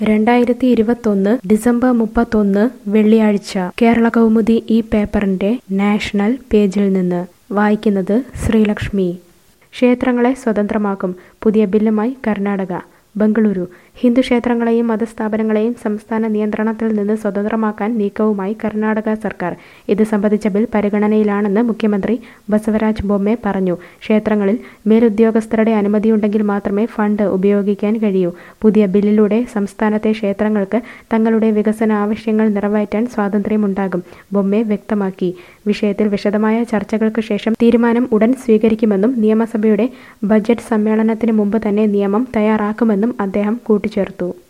രണ്ടായിരത്തി ഇരുപത്തൊന്ന് ഡിസംബർ മുപ്പത്തൊന്ന് വെള്ളിയാഴ്ച കേരള കൗമുദി ഈ പേപ്പറിന്റെ നാഷണൽ പേജിൽ നിന്ന് വായിക്കുന്നത് ശ്രീലക്ഷ്മി ക്ഷേത്രങ്ങളെ സ്വതന്ത്രമാക്കും പുതിയ ബില്ലുമായി കർണാടക ബംഗളൂരു ഹിന്ദു ക്ഷേത്രങ്ങളെയും മതസ്ഥാപനങ്ങളെയും സംസ്ഥാന നിയന്ത്രണത്തിൽ നിന്ന് സ്വതന്ത്രമാക്കാൻ നീക്കവുമായി കർണാടക സർക്കാർ ഇത് സംബന്ധിച്ച ബിൽ പരിഗണനയിലാണെന്ന് മുഖ്യമന്ത്രി ബസവരാജ് ബൊമ്മെ പറഞ്ഞു ക്ഷേത്രങ്ങളിൽ മേലുദ്യോഗസ്ഥരുടെ അനുമതിയുണ്ടെങ്കിൽ മാത്രമേ ഫണ്ട് ഉപയോഗിക്കാൻ കഴിയൂ പുതിയ ബില്ലിലൂടെ സംസ്ഥാനത്തെ ക്ഷേത്രങ്ങൾക്ക് തങ്ങളുടെ വികസന ആവശ്യങ്ങൾ നിറവേറ്റാൻ സ്വാതന്ത്ര്യമുണ്ടാകും ബൊമ്മെ വ്യക്തമാക്കി വിഷയത്തിൽ വിശദമായ ചർച്ചകൾക്ക് ശേഷം തീരുമാനം ഉടൻ സ്വീകരിക്കുമെന്നും നിയമസഭയുടെ ബജറ്റ് സമ്മേളനത്തിന് മുമ്പ് തന്നെ നിയമം തയ്യാറാക്കുമെന്നും അദ്ദേഹം കൂട്ടിച്ചേർത്തു